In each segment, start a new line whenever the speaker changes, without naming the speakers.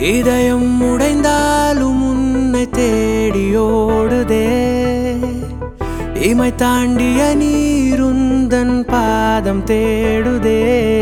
இதயம் உடைந்தாலும் உன்னை தேடியோடுதே இமை தாண்டிய நீருந்தன் பாதம் தேடுதே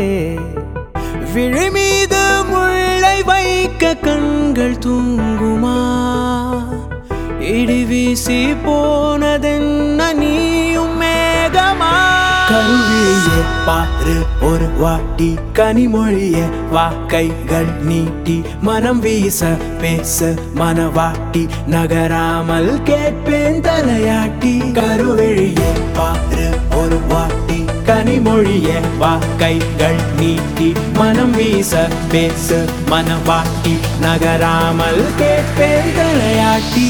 விழி மீது முள்ளை வைக்க கண்கள் தூங்குமா இடி வீசி போனதென்ன நீயும் மேகமா கருவிழியே பாரு ஒரு வாட்டி கனிமொழியே வா கைகள் நீட்டி மனம் வீச பேச மனவாட்டி நகராமல் கேட்பேன் தலையாட்டி கருவிழியே பாரு ஒரு வாட்டி கனிமொழியே வா கைகள் நீட்டி மனம் வீச பேச மனவாட்டி நகராமல் கேட்பேன் தலையாட்டி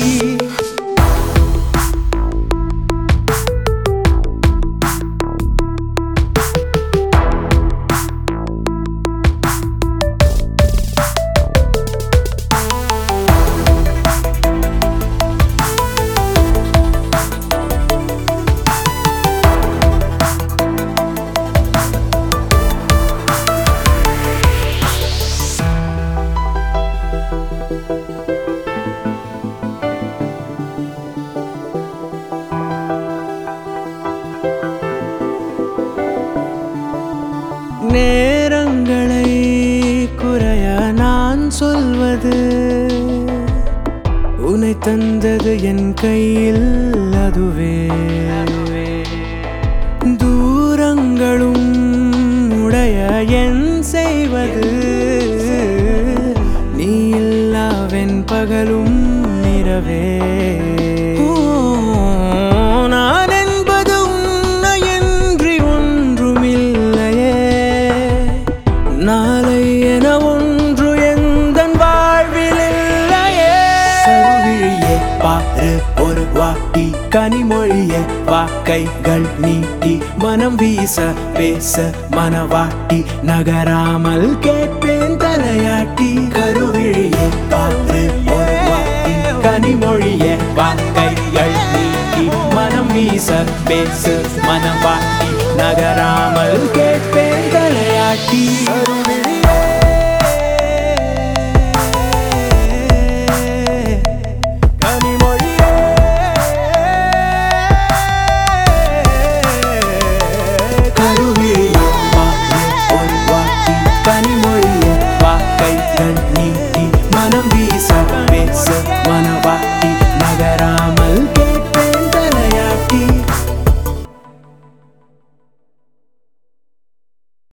நேரங்களை குறைய நான் சொல்வது உன்னை தந்தது என் கையில் அதுவே தூரங்களும் உடைய என் செய்வது நீ இல்லாவென் பகலும் நிறவே ஓ, நான் என்பது உன்னையன்றி ஒன்றுமில்லையே நாளை என ஒன்று எந்தன் வாழ்வில் இல்லையே கருவிழியே பாரு ஒரு வாட்டி கனிமொழியே வா கைகள் நீட்டி மனம் வீச பேச மனவாட்டி நகராமல் கேட்பேன் தலையாட்டி கருவிழியே பாரு ஒரு வாட்டி கனிமொழியே வா கைகள் நீட்டி மனம் வீச பேச மனவாட்டி நகராமல் கேட்பேன் தலையாட்டி கனிமொழியே கருவிழியே பாரு ஒரு வாட்டி கனிமொழியே வா கைகள் நீட்டி மனம் வீச பேச மனவாட்டி